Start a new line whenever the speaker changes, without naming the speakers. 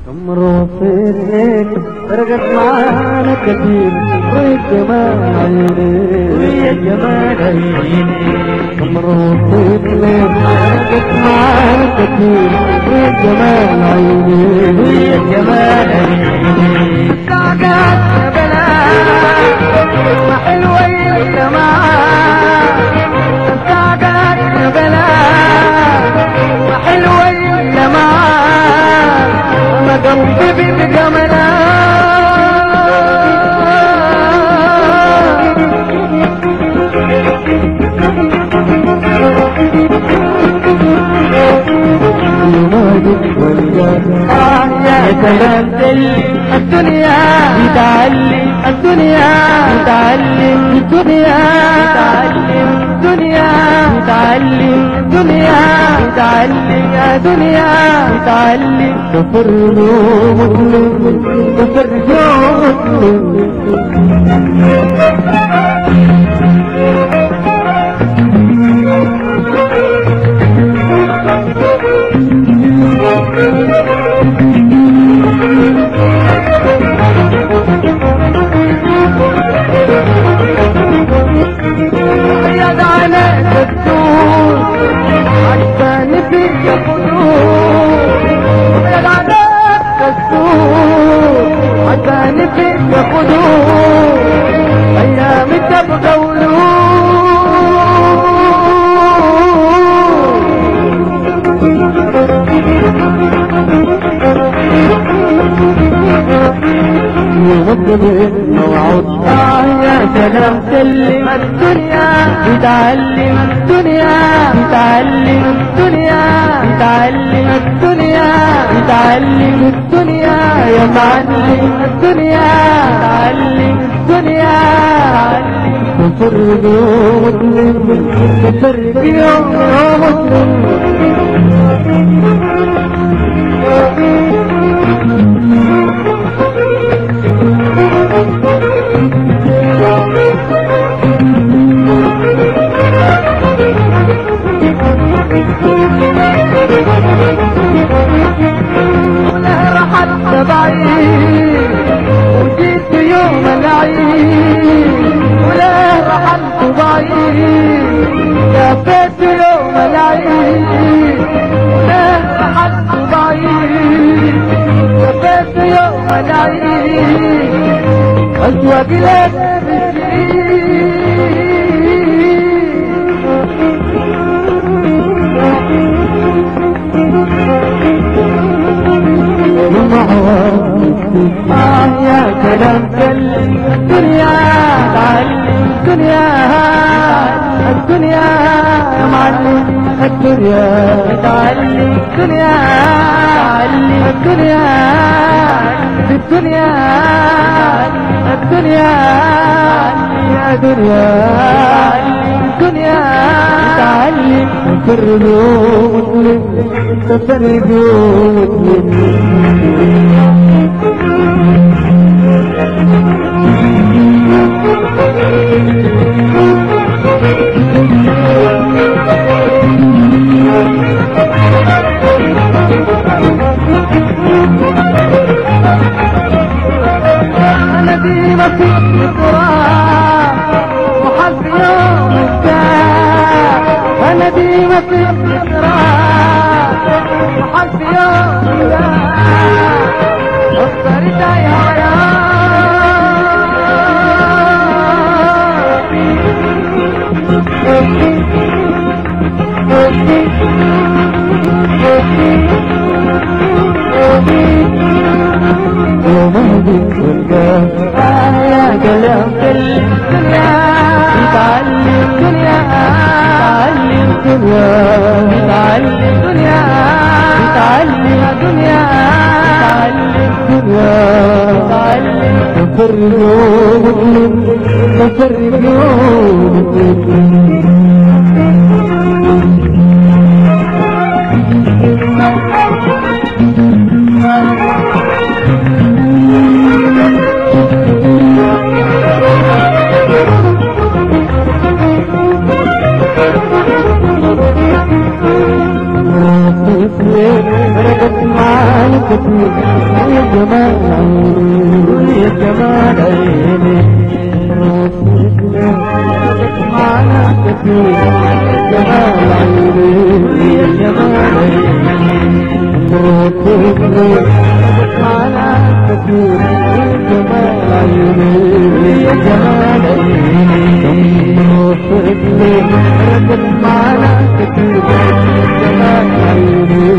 عمر وصيت فرقت معانا كتير ويا جمال عيني
ويا جمال عيني
عمر وصيت فرقت معانا كتير ويا جمال عيني
ويا جمال عيني
سعدات يا بلاد وحلوة الجمال سعدات يا بلاد وحلوة الجمال ما قلبي بجمالك يا سلام الدنيا يتعلم الدنيا يتعلم الدنيا يتعلم الدنيا يتعلم الدنيا يتعلم يا دنيا يتعلم كفر مسلم كفر مسلم يا دعنا الدكتور عشان فيك خدود يا دعنا الدكتور عشان فيك خدود ايام تبقى ولود موعود يا سلام سلم الدنيا يتعلم الدنيا يتعلم الدنيا يتعلم الدنيا يتعلم الدنيا يا معلم الدنيا يتعلم الدنيا تفرق يوم مسلم تفرق يوم مسلم ولا رحلت بعيد وجيت يوم العيد ولا رحلت بعيد لفيت يوم العيد ولا رحلت بعيد لفيت يوم العيد أزواج لك آه يا كلام الدنيا تعلم الدنيا الدنيا يا معلم الدنيا تعلم الدنيا تعلم الدنيا الدنيا الدنيا يا دنيا الدنيا تعلم فرد مسلم تفرد مسلم أنا دي مصير تراب وحظ يوم الساعة أنا دي مصير تراب وحظ يوم الساعة اخترت يا يا كلام الدنيا يتعلم دنيا يتعلم دنيا يتعلم دنيا يتعلم دنيا يتعلم دنيا يتعلم تفرق يوم تفرق يوم كتير يا جمال عيني
يا جمال عيني
معنا كتير يا جمال عيني
يا جمال عيني
روحي معنا كتير يا جمال عيني
يا جمال عيني
روحي معنا كتير يا جمال عيني